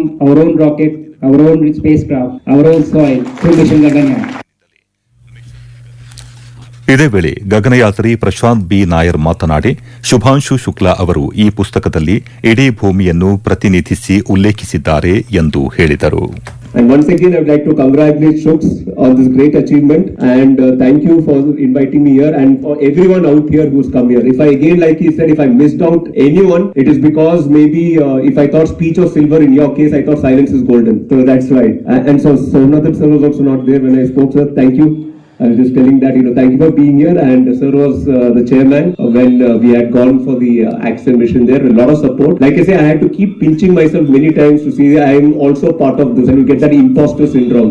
our own rocket, our own spacecraft, our own soil through Mission Gaganyaan. ಇದೇ ವೇಳೆ ಗಗನಯಾತ್ರಿ Prashant B Nair ಮಾತನಾಡಿ ಶುಭಾಂಶು ಶುಕ್ಲಾ ಅವರು ಈ ಪುಸ್ತಕದಲ್ಲಿ ಇಡೀ ಭೂಮಿಯನ್ನು ಪ್ರತಿನಿಧಿಸಿ ಉಲ್ಲೇಖಿಸಿದ್ದಾರೆ ಎಂದು ಹೇಳಿದರು And once again, I would like to congratulate Shooks on this great achievement and uh, thank you for inviting me here and for everyone out here who's come here. If I again, like he said, if I missed out anyone, it is because maybe uh, if I thought speech was silver, in your case, I thought silence is golden. So that's right. And, and so Sonathan sir was also not there when I spoke, sir. Thank you. I was just telling that, you know, thank you for being here. And sir was uh, the chairman when uh, we had gone for the uh, action mission there. A lot of support. Like I say, I had to keep pinching myself many times to see I am also part of this and you get that imposter syndrome.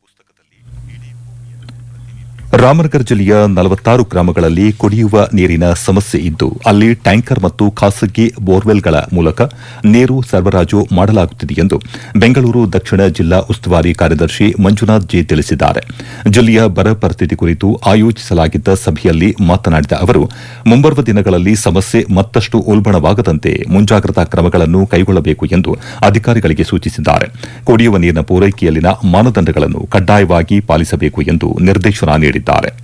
Ramanagara ಜಿಲ್ಲೆಯ ನಲವತ್ತಾರು ಗ್ರಾಮಗಳಲ್ಲಿ ಕುಡಿಯುವ ನೀರಿನ ಸಮಸ್ಯೆ ಇದ್ದು ಅಲ್ಲಿ tanker ಮತ್ತು ಖಾಸಗಿ ಬೋರ್ವೆಲ್ಗಳ ಮೂಲಕ ನೀರು ಸರಬರಾಜು ಮಾಡಲಾಗುತ್ತಿದೆ ಎಂದು ಬೆಂಗಳೂರು ದಕ್ಷಿಣ ಜಿಲ್ಲಾ ಉಸ್ತುವಾರಿ ಕಾರ್ಯದರ್ಶಿ ಮಂಜುನಾಥ್ ಜಿ ತಿಳಿಸಿದ್ದಾರೆ ಜಿಲ್ಲೆಯ ಬರ ಪರಿಸ್ಥಿತಿ ಕುರಿತು ಆಯೋಜಿಸಲಾಗಿದ್ದ ಸಭೆಯಲ್ಲಿ ಮಾತನಾಡಿದ ಅವರು ಮುಂಬರುವ ದಿನಗಳಲ್ಲಿ ಸಮಸ್ಯೆ ಮತ್ತಷ್ಟು ಉಲ್ಬಣವಾಗದಂತೆ ಮುಂಜಾಗ್ರತಾ ಕ್ರಮಗಳನ್ನು ಕೈಗೊಳ್ಳಬೇಕು ಎಂದು ಅಧಿಕಾರಿಗಳಿಗೆ ಸೂಚಿಸಿದ್ದಾರೆ ಕುಡಿಯುವ ನೀರಿನ ಪೂರೈಕೆಯಲ್ಲಿನ ಮಾನದಂಡಗಳನ್ನು ಕಡ್ಡಾಯವಾಗಿ ಪಾಲಿಸಬೇಕು ಎಂದು ನಿರ್ದೇಶನ ನೀಡಿದ್ದಾರೆ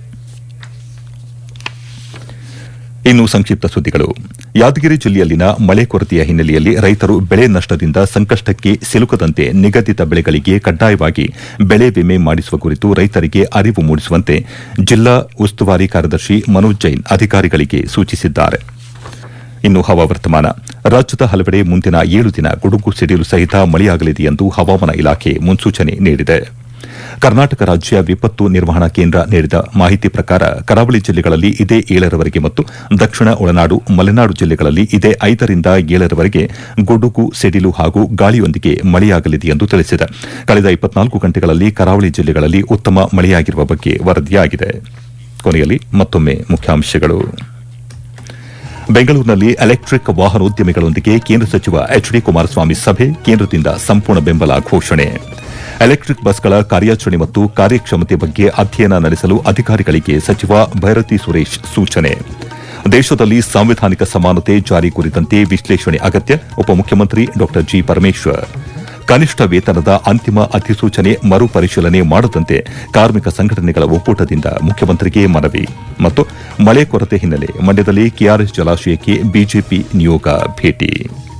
ಇನ್ನು ಸಂಕ್ಷಿಪ್ತ ಸುದ್ದಿಗಳು ಯಾದಗಿರಿ ಜಿಲ್ಲೆಯಲ್ಲಿನ ಮಳೆ ಕೊರತೆಯ ಹಿನ್ನೆಲೆಯಲ್ಲಿ ರೈತರು ಬೆಳೆ ನಷ್ಟದಿಂದ ಸಂಕಷ್ಟಕ್ಕೆ ಸಿಲುಕದಂತೆ ನಿಗದಿತ ಬೆಳೆಗಳಿಗೆ ಕಡ್ಡಾಯವಾಗಿ ಬೆಳೆ ವಿಮೆ ಮಾಡಿಸುವ ಕುರಿತು ರೈತರಿಗೆ ಅರಿವು ಮೂಡಿಸುವಂತೆ ಜಿಲ್ಲಾ ಉಸ್ತುವಾರಿ ಕಾರ್ಯದರ್ಶಿ ಮನೋಜ್ ಜೈನ್ ಅಧಿಕಾರಿಗಳಿಗೆ ಸೂಚಿಸಿದ್ದಾರೆ ಇನ್ನು ಹವಾವರ್ತಮಾನ ರಾಜ್ಯದ ಹಲವೆಡೆ ಮುಂದಿನ ಏಳು ದಿನ ಗುಡುಗು ಸಿಡಿಲು ಸಹಿತ ಮಳೆಯಾಗಲಿದೆ ಎಂದು ಹವಾಮಾನ ಇಲಾಖೆ ಮುನ್ಸೂಚನೆ ನೀಡಿದೆ ಕರ್ನಾಟಕ ರಾಜ್ಯ ವಿಪತ್ತು ನಿರ್ವಹಣಾ ಕೇಂದ್ರ ನೀಡಿದ ಮಾಹಿತಿ ಪ್ರಕಾರ ಕರಾವಳಿ ಜಿಲ್ಲೆಗಳಲ್ಲಿ ಇದೇ ಏಳರವರೆಗೆ ಮತ್ತು ದಕ್ಷಿಣ ಒಳನಾಡು ಮಲೆನಾಡು ಜಿಲ್ಲೆಗಳಲ್ಲಿ ಇದೇ ಐದರಿಂದ ಏಳರವರೆಗೆ ಗುಡುಗು ಸಿಡಿಲು ಹಾಗೂ ಗಾಳಿಯೊಂದಿಗೆ ಮಳೆಯಾಗಲಿದೆ ಎಂದು ತಿಳಿಸಿದೆ ಕಳೆದ ಇಪ್ಪತ್ನಾಲ್ಕು ಗಂಟೆಗಳಲ್ಲಿ ಕರಾವಳಿ ಜಿಲ್ಲೆಗಳಲ್ಲಿ ಉತ್ತಮ ಮಳೆಯಾಗಿರುವ ಬಗ್ಗೆ ವರದಿಯಾಗಿದೆ ಕೊನೆಯಲ್ಲಿ ಮತ್ತೊಮ್ಮೆ ಮುಖ್ಯಾಂಶಗಳು ಬೆಂಗಳೂರಿನಲ್ಲಿ ಎಲೆಕ್ಟ್ರಿಕ್ ವಾಹನೋದ್ಯಮಿಗಳೊಂದಿಗೆ ಕೇಂದ್ರ ಸಚಿವ ಎಚ್ ಡಿ ಕುಮಾರಸ್ವಾಮಿ ಸಭೆ ಕೇಂದ್ರದಿಂದ ಸಂಪೂರ್ಣ ಬೆಂಬಲ ಘೋಷಣೆ ಎಲೆಕ್ಟ್ರಿಕ್ ಬಸ್ಗಳ ಕಾರ್ಯಾಚರಣೆ ಮತ್ತು ಕಾರ್ಯಕ್ಷಮತೆ ಬಗ್ಗೆ ಅಧ್ಯಯನ ನಡೆಸಲು ಅಧಿಕಾರಿಗಳಿಗೆ ಸಚಿವ ಭೈರತಿ ಸುರೇಶ್ ಸೂಚನೆ ದೇಶದಲ್ಲಿ ಸಾಂವಿಧಾನಿಕ ಸಮಾನತೆ ಜಾರಿ ಕುರಿತಂತೆ ವಿಶ್ಲೇಷಣೆ ಅಗತ್ಯ ಉಪಮುಖ್ಯಮಂತ್ರಿ ಡಾ ಜಿ ಪರಮೇಶ್ವರ್ ಕನಿಷ್ಠ ವೇತನದ ಅಂತಿಮ ಅಧಿಸೂಚನೆ ಮರುಪರಿಶೀಲನೆ ಮಾಡದಂತೆ ಕಾರ್ಮಿಕ ಸಂಘಟನೆಗಳ ಒಕ್ಕೂಟದಿಂದ ಮುಖ್ಯಮಂತ್ರಿಗೆ ಮನವಿ ಮತ್ತು ಮಳೆ ಕೊರತೆ ಹಿನ್ನೆಲೆ ಮಂಡ್ಯದಲ್ಲಿ ಕೆಆರ್ಎಸ್ ಜಲಾಶಯಕ್ಕೆ ಬಿಜೆಪಿ ನಿಯೋಗ ಭೇಟಿ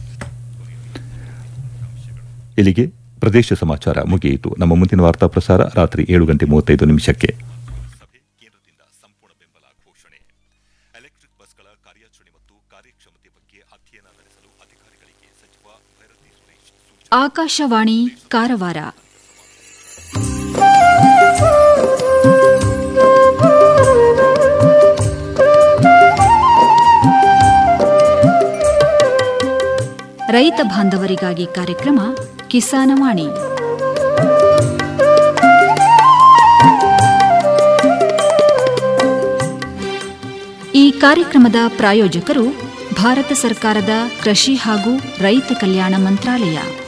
ಇಲ್ಲಿಗೆ ಪ್ರದೇಶ ಸಮಾಚಾರ ಮುಗಿಯಿತು ನಮ್ಮ ಮುಂದಿನ ವಾರ್ತಾ ಪ್ರಸಾರ ರಾತ್ರಿ ಏಳು ಗಂಟೆ ಮೂವತ್ತೈದು ನಿಮಿಷಕ್ಕೆ ಎಲೆಕ್ಟ್ರಿಕ್ ಬಸ್ಗಳ ಕಾರ್ಯಾಚರಣೆ ಮತ್ತು ಕಾರ್ಯಕ್ಷಮತೆ ಬಗ್ಗೆ ಅಧ್ಯಯನ ನಡೆಸಲು ಅಧಿಕಾರಿಗಳಿಗೆ ಸಚಿವ ಭೈರತಿ ಸುರೇಶ್ ಸೂಚನೆ ಆಕಾಶವಾಣಿ ಕಾರವಾರ ರೈತ ಬಾಂಧವರಿಗಾಗಿ ಕಾರ್ಯಕ್ರಮ ಕಿಸಾನವಾಣಿ ಈ ಕಾರ್ಯಕ್ರಮದ ಪ್ರಾಯೋಜಕರು ಭಾರತ ಸರ್ಕಾರದ ಕೃಷಿ ಹಾಗೂ ರೈತ ಕಲ್ಯಾಣ ಮಂತ್ರಾಲಯ